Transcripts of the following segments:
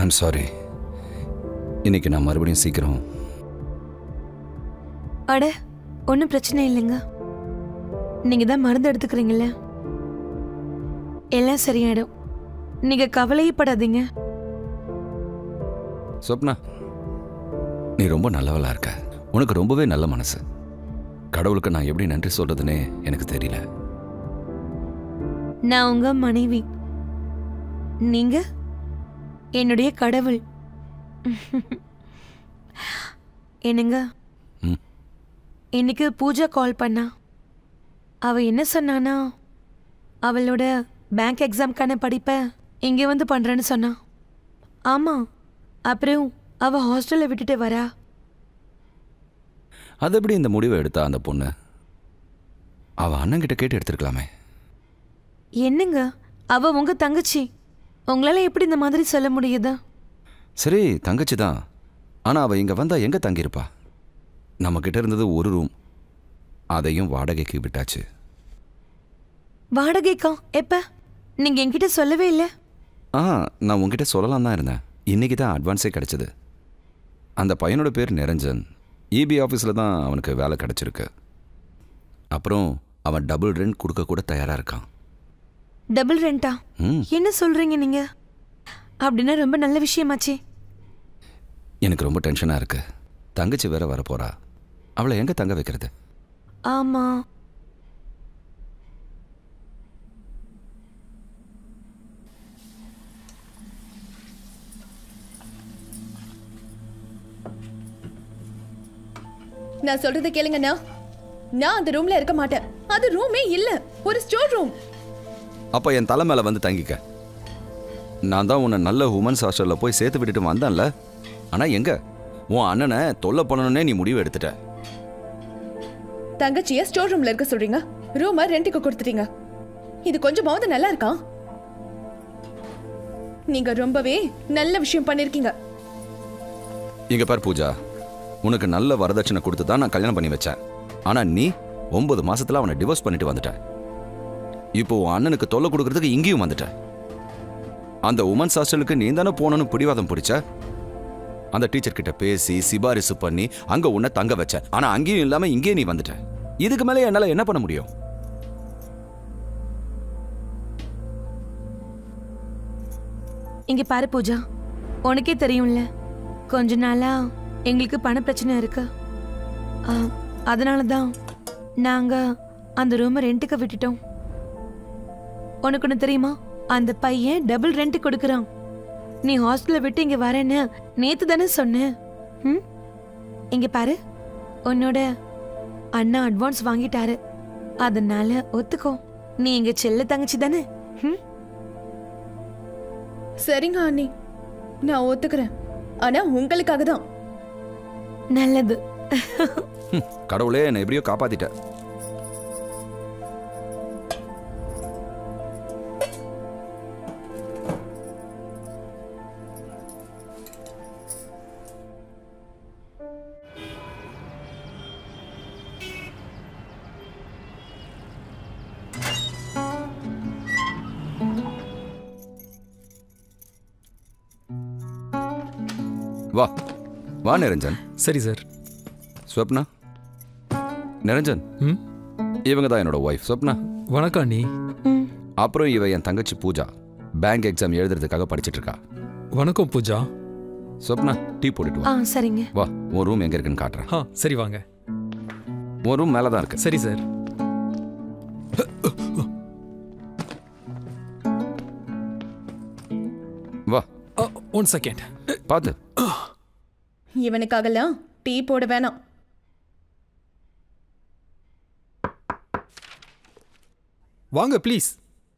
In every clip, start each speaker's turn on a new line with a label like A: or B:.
A: I'm sorry இன்னைக்கு நான் மறுபடியும் சீக்கிரம்
B: அட ஒன்றும் பிரச்சனை இல்லைங்க நீங்க தான் மருந்து எடுத்துக்கிறீங்கல்ல எல்லாம் சரியாயிடும் நீங்க கவலையே படாதீங்க
A: சொப்னா நீ ரொம்ப நல்லவளா இருக்க உனக்கு ரொம்பவே நல்ல மனசு கடவுளுக்கு நான் எப்படி நன்றி சொல்றதுன்னே எனக்கு தெரியல
B: நான் உங்க மனைவி நீங்க என்னுடைய கடவுள் என்னங்க
A: ம்.
B: இன்னைக்கு பூஜா கால் பண்ணா அவ என்ன சொன்னானா அவளோட பேங்க் எக்ஸாம்க்கான படிப்பை இங்கே வந்து பண்றேன்னு சொன்னா ஆமா அப்புறம் அவ ஹாஸ்டல்ல விட்டுட்டு வரா
A: அது எப்படி இந்த முடிவை எடுத்தா அந்த பொண்ணு அவ அண்ணன் கிட்ட கேட்டு எடுத்திருக்கலாமே
B: என்னங்க அவ உங்க தங்கச்சி உங்களால எப்படி இந்த மாதிரி சொல்ல முடியுது
A: சரி தங்கச்சி தான் ஆனா அவ இங்க வந்தா எங்க தங்கியிருப்பா நம்ம கிட்ட இருந்தது ஒரு ரூம் அதையும் வாடகைக்கு விட்டாச்சு
B: வாடகைக்கா எப்ப நீங்க என்கிட்ட சொல்லவே இல்லை
A: ஆ நான் உங்ககிட்ட சொல்லலாம் தான் இருந்தேன் இன்னைக்கு தான் அட்வான்ஸே கிடைச்சது அந்த பையனோட பேர் நிரஞ்சன் இபி ஆஃபீஸில் தான் அவனுக்கு வேலை கிடைச்சிருக்கு அப்புறம் அவன் டபுள் ரெண்ட் கொடுக்க கூட தயாராக இருக்கான்
B: டபுள் ரெண்டா
A: ம்
B: என்ன சொல்றீங்க நீங்க அப்படின்னா ரொம்ப நல்ல விஷயமாச்சே
A: எனக்கு ரொம்ப டென்ஷனாக இருக்கு தங்கச்சி வேற வரப்போறா அவளை எங்கே தங்க வைக்கிறது
B: ஆமா
C: நான் சொல்றதை கேளுங்கண்ணா நான் அந்த ரூம்ல இருக்க மாட்டேன் அது ரூமே இல்ல ஒரு ஸ்டோர் ரூம்
A: அப்போ என் தலை மேலே வந்து தங்கிக்க நான் தான் உன்னை நல்ல உமன்ஸ் ஹாஸ்டலில் போய் சேர்த்து விட்டுட்டு வந்தேன்ல ஆனால் எங்க உன் அண்ணனை தொல்லை பண்ணணுன்னே நீ முடிவு எடுத்துட்ட
C: தங்கச்சிய ஸ்டோர் ரூம்ல இருக்க சொல்றீங்க ரூம ரெண்டுக்கு கொடுத்துட்டீங்க இது கொஞ்சமாவது நல்லா இருக்கா நீங்க ரொம்பவே நல்ல விஷயம் பண்ணிருக்கீங்க
A: இங்க பார் பூஜா உனக்கு நல்ல வரதட்சணை கொடுத்து தான் நான் கல்யாணம் பண்ணி வச்சேன் ஆனா நீ ஒன்பது மாசத்துல அவனை டிவோர்ஸ் பண்ணிட்டு வந்துட்ட இப்போ உன் அண்ணனுக்கு தொல்லை கொடுக்கறதுக்கு இங்கேயும் வந்துட்ட அந்த உமன்ஸ் ஹாஸ்டலுக்கு நீ தானே போனன்னு பிடிவாதம் பிடிச்ச அந்த டீச்சர் கிட்ட பேசி சிபாரிசு பண்ணி அங்க உன்னை தங்க வச்ச ஆனா அங்கேயும் இல்லாம இங்கேயே நீ வந்துட்ட இதுக்கு மேலே என்னால என்ன பண்ண முடியும்
B: இங்க பாரு பூஜா உனக்கே தெரியும்ல கொஞ்ச நாளா எங்களுக்கு பண பிரச்சனை இருக்கு ஆ, அதனால தான் நாங்க அந்த ரூமை ரெண்ட்டுக்கு விட்டுட்டோம் உனக்கு ஒன்று தெரியுமா அந்த பையன் டபுள் ரெண்ட் கொடுக்குறான் நீ ஹாஸ்டல்ல விட்டு இங்க வரேன்னு நேத்து தானே சொன்ன ம் இங்க பாரு உன்னோட அண்ணா அட்வான்ஸ் வாங்கிட்டாரு அதனால ஒத்துக்கோ நீ எங்க செல்ல தங்கச்சி தானே ம்
C: சரிங்க அண்ணி நான் ஒத்துக்கிறேன் ஆனா உங்களுக்காக தான்
B: நல்லது
A: ஹம், கடவுளே என்னை எப்படியோ காப்பாத்திட்ட வா வா நிரஞ்சன்
D: சரி சார்
A: ஸ்வப்னா நிரஞ்சன்
D: ம்
A: இவங்க தான் என்னோட ஒய்ஃப் ஸ்வப்னா
D: வணக்கம் அண்ணி
B: ம்
A: அப்புறம் இவ என் தங்கச்சி பூஜா பேங்க் எக்ஸாம் எழுதுறதுக்காக படிச்சிட்டு இருக்கா
D: வணக்கம் பூஜா
A: ஸ்வப்னா டீ போட்டுட்டு
B: ஆ
A: வா
B: சரிங்க
A: வா உன் ரூம் எங்க இருக்குன்னு காட்டுறேன்
D: ஆ சரி வாங்க
A: உன் ரூம் மேலே தான் இருக்கு
D: சரி சார்
A: வா
D: ஒன் செகண்ட்
A: பார்த்து
C: இவனுக்காகலாம் டீ போட வேணாம்
D: வாங்க ப்ளீஸ்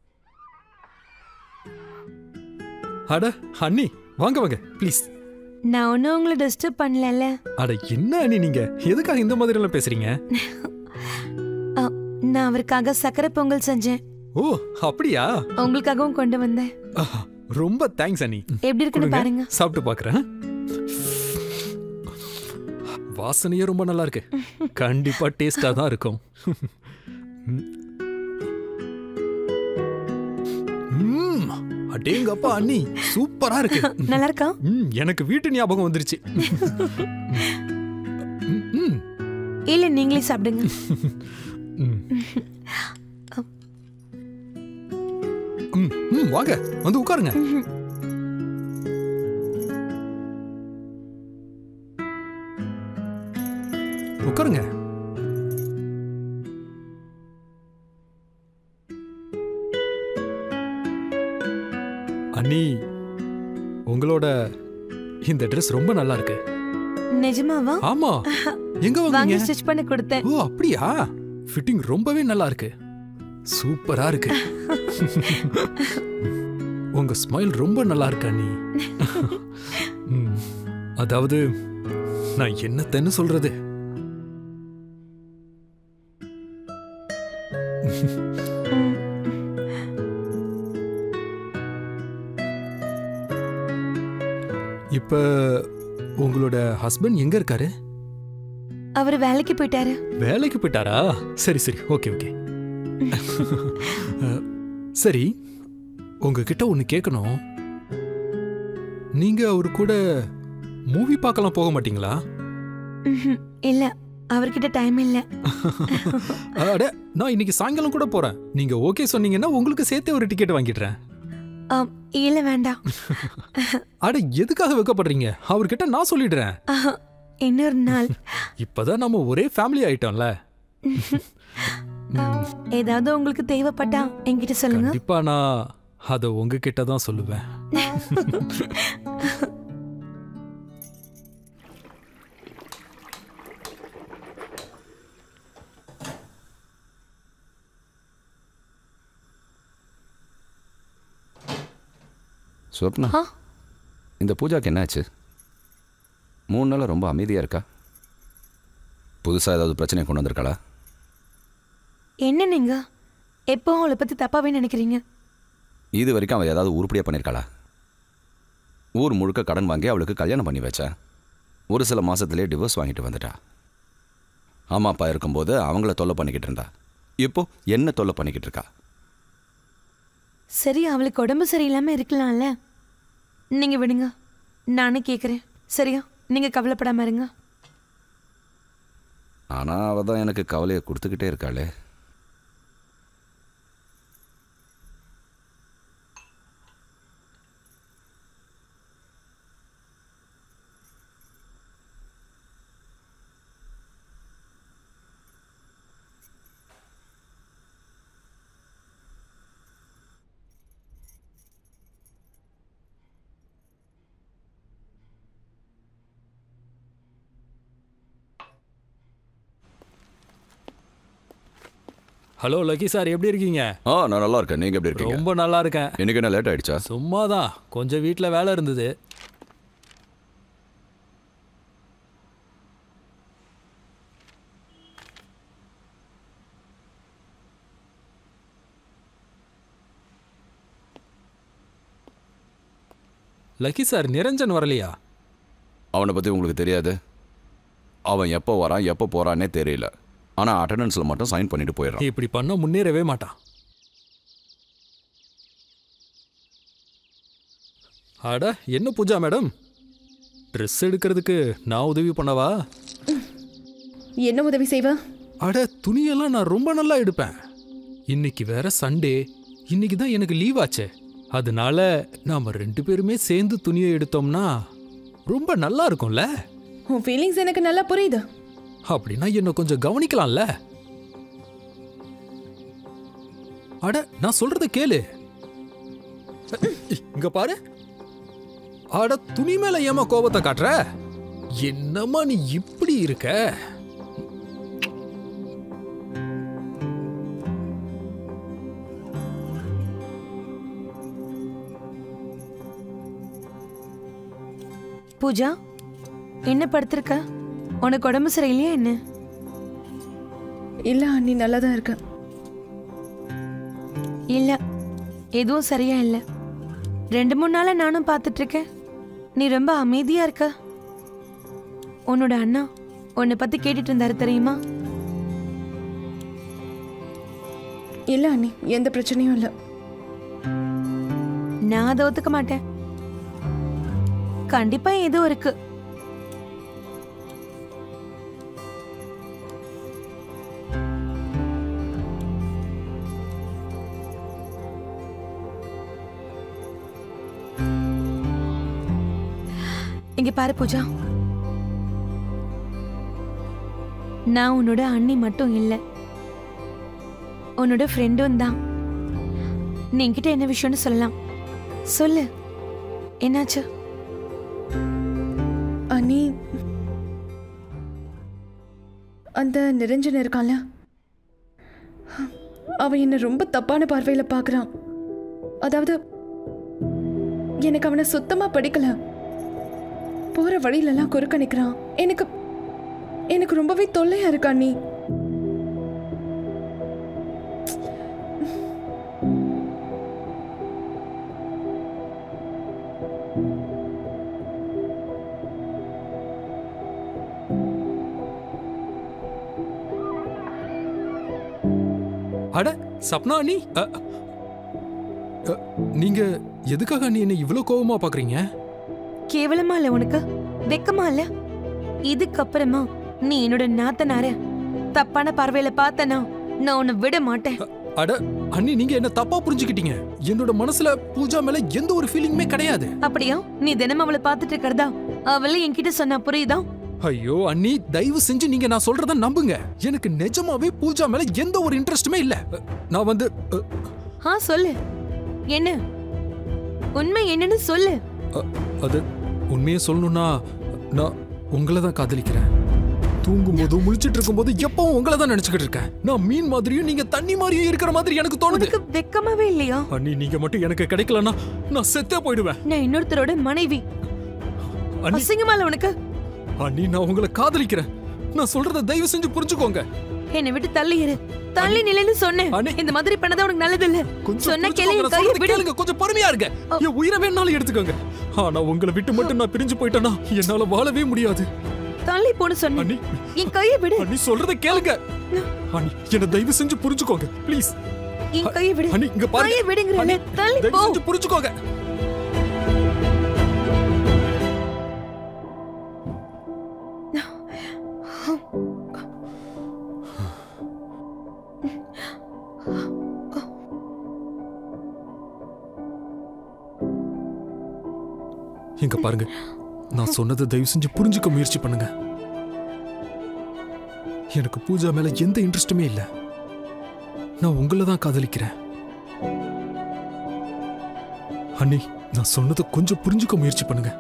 D: அட அண்ணி வாங்க வாங்க ப்ளீஸ்
B: நான் ஒன்றும் உங்களை டிஸ்டர்ப் பண்ணலல்ல
D: அட என்ன அண்ணி நீங்க எதுக்காக இந்த மாதிரி எல்லாம் பேசுறீங்க
B: ஆ, நான் அவருக்காக சக்கரை பொங்கல் செஞ்சேன்
D: ஓ அப்படியா
B: உங்களுக்காகவும் கொண்டு வந்தேன்
D: ஆஹா, ரொம்ப தேங்க்ஸ் அண்ணி
B: எப்படி இருக்குன்னு
D: கொடுங்க,
B: பாருங்க
D: சாப்பிட்டு பார்க்கறேன் வாசனையே ரொம்ப நல்லா இருக்கு கண்டிப்பா டேஸ்டா தான் இருக்கும் ம், அடேங்கப்பா அண்ணி சூப்பரா இருக்கு
B: நல்லா இருக்கா
D: ம், எனக்கு வீட்டு ஞாபகம் வந்துருச்சு ம், ம்,
B: இல்ல நீங்களே சாப்பிடுங்க
D: ம். ம், ம், வாங்க வந்து உட்காருங்க உட்காருங்க அண்ணி உங்களோட இந்த Dress ரொம்ப நல்லா இருக்கு
B: நிஜமாவா
D: ஆமா எங்க
B: வாங்கி
D: வாங்குனீங்க
B: ஸ்டிச் பண்ணி கொடுத்தேன்
D: ஓ அப்படியா ஃபிட்டிங் ரொம்பவே நல்லா இருக்கு சூப்பரா இருக்கு உங்க ஸ்மைல் ரொம்ப நல்லா இருக்கு அண்ணி ம், அதாவது நான் என்னத்தன்னு சொல்றது
B: ம்.
D: இப்ப உங்களோட ஹஸ்பண்ட் எங்க இருக்காரு
B: அவர் வேலைக்கு போயிட்டாரு
D: வேலைக்கு போயிட்டாரா சரி சரி ஓகே ஓகே அஹ், சரி உங்ககிட்ட ஒன்று கேட்கணும் நீங்க அவரு கூட மூவி பார்க்கலாம் போக மாட்டீங்களா
B: ம்ஹும். இல்ல அவர்கிட்ட டைம் இல்ல
D: அட நான் இன்னைக்கு சாயங்காலம் கூட போறேன் நீங்க ஓகே சொன்னீங்கன்னா உங்களுக்கு சேர்த்தே ஒரு டிக்கெட் வாங்கிடுறேன்
B: ஆம், இல்ல வேண்டாம்
D: அட எதுக்காக வைக்கப்படுறீங்க அவர்கிட்ட நான் சொல்லிடுறேன்
B: ஆஹா, இன்னொரு நாள்
D: இப்பதான் நம்ம ஒரே ஃபேமிலி ஆயிட்டோம்ல
B: ஆம், ஏதாவது உங்களுக்கு தேவைப்பட்டா என்கிட்ட சொல்லுங்க
D: கண்டிப்பா நான் அதை உங்ககிட்ட தான் சொல்லுவேன்
A: சொப்னா
B: ஆ?
A: இந்த பூஜாக்கு என்னாச்சு மூணு நாள் ரொம்ப அமைதியாக இருக்கா புதுசாக ஏதாவது பிரச்சனை கொண்டு வந்திருக்காளா
B: என்ன நீங்க எப்போ அவளை பத்தி தப்பாவே நினைக்கிறீங்க
A: இது வரைக்கும் அவள் ஏதாவது உருப்படியாக பண்ணியிருக்காளா ஊர் முழுக்க கடன் வாங்கி அவளுக்கு கல்யாணம் பண்ணி வச்சேன் ஒரு சில மாசத்திலே டிவோர்ஸ் வாங்கிட்டு வந்துட்டா அம்மா அப்பா இருக்கும்போது அவங்கள தொல்லை பண்ணிக்கிட்டு இருந்தா இப்போ என்ன தொல்லை பண்ணிக்கிட்டு இருக்கா
B: சரி அவளுக்கு உடம்பு சரியில்லாம இருக்கலாம்ல நீங்க விடுங்க நானே கேக்குறேன் சரியா நீங்க கவலைப்படாம இருங்க
A: ஆனால் அவள் தான் எனக்கு கவலையை கொடுத்துக்கிட்டே இருக்காளே
D: ஹலோ லக்கி சார் எப்படி இருக்கீங்க
A: ஆ நான் நல்லா இருக்கேன் நீங்கள் எப்படி இருக்கீங்க
D: ரொம்ப நல்லா இருக்கேன்
A: எனக்கு என்ன லேட் ஆயிடுச்சா
D: சும்மாதான் கொஞ்சம் வீட்டில் வேலை இருந்தது லக்கி சார் நிரஞ்சன் வரலையா
A: அவனை பற்றி உங்களுக்கு தெரியாது அவன் எப்போ வரான் எப்போ போகிறான்னே தெரியல ஆனால் அட்டண்டன்ஸில் மட்டும் சைன் பண்ணிட்டு போயிடுறான்
D: இப்படி பண்ண முன்னேறவே மாட்டான் அட என்ன பூஜா மேடம் ட்ரெஸ் எடுக்கிறதுக்கு நான் உதவி பண்ணவா
C: என்ன உதவி செய்வ
D: அட துணியெல்லாம் நான் ரொம்ப நல்லா எடுப்பேன் இன்னைக்கு வேற சண்டே இன்னைக்கு தான் எனக்கு லீவ் ஆச்சே அதனால நாம ரெண்டு பேருமே சேர்ந்து துணியை எடுத்தோம்னா ரொம்ப நல்லா இருக்கும்ல
C: உன் ஃபீலிங்ஸ் எனக்கு நல்லா புரியுது
D: அப்படின்னா என்ன கொஞ்சம் கவனிக்கலாம்ல அட நான் சொல்றத கேளு இங்க பாரு அட துணி மேல ஏமா கோபத்தை காட்டுற என்னம்மா நீ இப்படி இருக்க
B: பூஜா என்ன படுத்திருக்க உனக்கு உடம்பு சரியில்லையா என்ன
C: இல்ல நீ நல்லா தான் இருக்க
B: இல்ல எதுவும் சரியா இல்ல ரெண்டு மூணு நாளா நானும் பார்த்துட்டு இருக்கேன் நீ ரொம்ப அமைதியா இருக்க உன்னோட அண்ணா உன்னை பத்தி கேட்டுட்டு இருந்தாரு தெரியுமா
C: இல்ல அண்ணி எந்த பிரச்சனையும் இல்ல
B: நான் அதை ஒத்துக்க மாட்டேன் கண்டிப்பா ஏதோ இருக்கு இங்க பாரு பூஜா நான் உன்னோட அண்ணி மட்டும் இல்ல உன்னோட ஃப்ரெண்டும் தான் நீ என்கிட்ட என்ன விஷயம்னு சொல்லலாம் சொல்லு என்னாச்சு
C: அனி அந்த நிரஞ்சன் இருக்கான்ல அவன் என்ன ரொம்ப தப்பான பார்வையில பார்க்கறான் அதாவது எனக்கு அவனை சுத்தமா பிடிக்கல போற வழியிலலாம் குறுக்க நிக்கிறான் எனக்கு எனக்கு ரொம்பவே தொல்லையா இருக்கா நீ
D: அட சப்னா அண்ணி அ, அ, நீங்க எதுக்காக அண்ணி என்ன இவ்ளோ கோவமா பாக்குறீங்க
B: கேவலமா இல்ல உனக்கு வெக்கமா இல்ல இதுக்கப்புறமா நீ என்னோட நாத்தனார தப்பான பார்வையில பார்த்தனா நான் உன்னை விட மாட்டேன்
D: அட அண்ணி நீங்க என்ன தப்பா புரிஞ்சுக்கிட்டீங்க என்னோட மனசுல பூஜா மேல எந்த ஒரு ஃபீலிங்குமே கிடையாது
B: அப்படியா நீ தினமும் அவளை பார்த்துட்டு இருக்கிறதா அவளை என்கிட்ட சொன்னா புரியுதா
D: ஐயோ அண்ணி தயவு செஞ்சு நீங்க நான் சொல்றத நம்புங்க எனக்கு நிஜமாவே பூஜா மேல எந்த ஒரு இன்ட்ரெஸ்ட்டுமே இல்ல அ, நான் வந்து அ,
B: ஆ சொல்லு என்ன உண்மை என்னன்னு சொல்லு
D: அ, அது உண்மையை சொல்லணும்னா நான் உங்களை தான் காதலிக்கிறேன் தூங்கும் போது முழிச்சிட்டு இருக்கும்போது எப்பவும் உங்களை தான் நினைச்சுக்கிட்டு இருக்கேன் நான் மீன் மாதிரியும் நீங்க தண்ணி மாதிரியும் இருக்கிற மாதிரி எனக்கு தோணுது
B: உனக்கு வெக்கமாவே இல்லையா
D: அண்ணி நீங்க மட்டும் எனக்கு கிடைக்கலன்னா நான் செத்தே போயிடுவேன்
B: நான் இன்னொருத்தரோட மனைவி
D: அண்ணி
B: அசிங்கமா இல்ல உனக்கு
D: அண்ணி நான் உங்களை காதலிக்கிறேன் நான் சொல்றத தயவு செஞ்சு புரிஞ்சுக்கோங்க
B: என்னை விட்டு தள்ளி இரு தள்ளி நிலைன்னு சொன்னேன்
D: அண்ணே.
B: இந்த மாதிரி பண்ணதா உனக்கு நல்லது இல்ல
D: கொஞ்சம்
B: சொன்ன
D: புரிஞ்சுக்கோங்க,
B: கேள்வி
D: நான்
B: கையை
D: சொல்றத
B: விடு
D: கேளுங்க கொஞ்சம் பொறுமையா இருங்க என் உயிரை வேணாலும் எடுத்துக்கோங்க ஆனா உங்களை விட்டு மட்டும் நான் பிரிஞ்சு போயிட்டேன்னா என்னால வாழவே முடியாது
B: தள்ளி போன்னு சொன்னேன்
D: அண்ணி
B: என் கையை விடு
D: அண்ணி சொல்றத கேளுங்க அண்ணி என்ன தயவு செஞ்சு புரிஞ்சுக்கோங்க ப்ளீஸ்
B: என் கையை விடு
D: அண்ணி இங்க பாருங்க
B: கையை விடுங்கறேன்
D: அண்ணி,
B: தள்ளி
D: தயவு
B: போ
D: செஞ்சு புரிஞ்சுக்கோங்க இங்க பாருங்க நான் சொன்னதை தயவு செஞ்சு புரிஞ்சுக்க முயற்சி பண்ணுங்க எனக்கு பூஜா மேல எந்த இன்ட்ரெஸ்ட்டுமே இல்ல நான் உங்களை தான் காதலிக்கிறேன் அண்ணி நான் சொன்னதை கொஞ்சம் புரிஞ்சுக்க முயற்சி பண்ணுங்க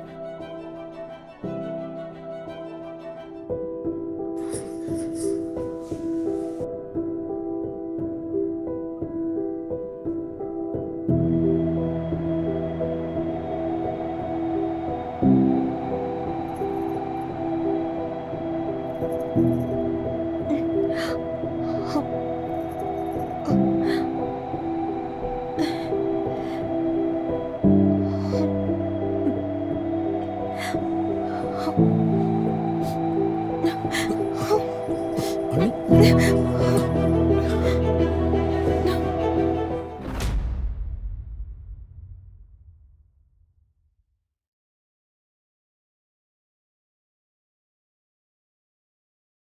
D: அண்ணி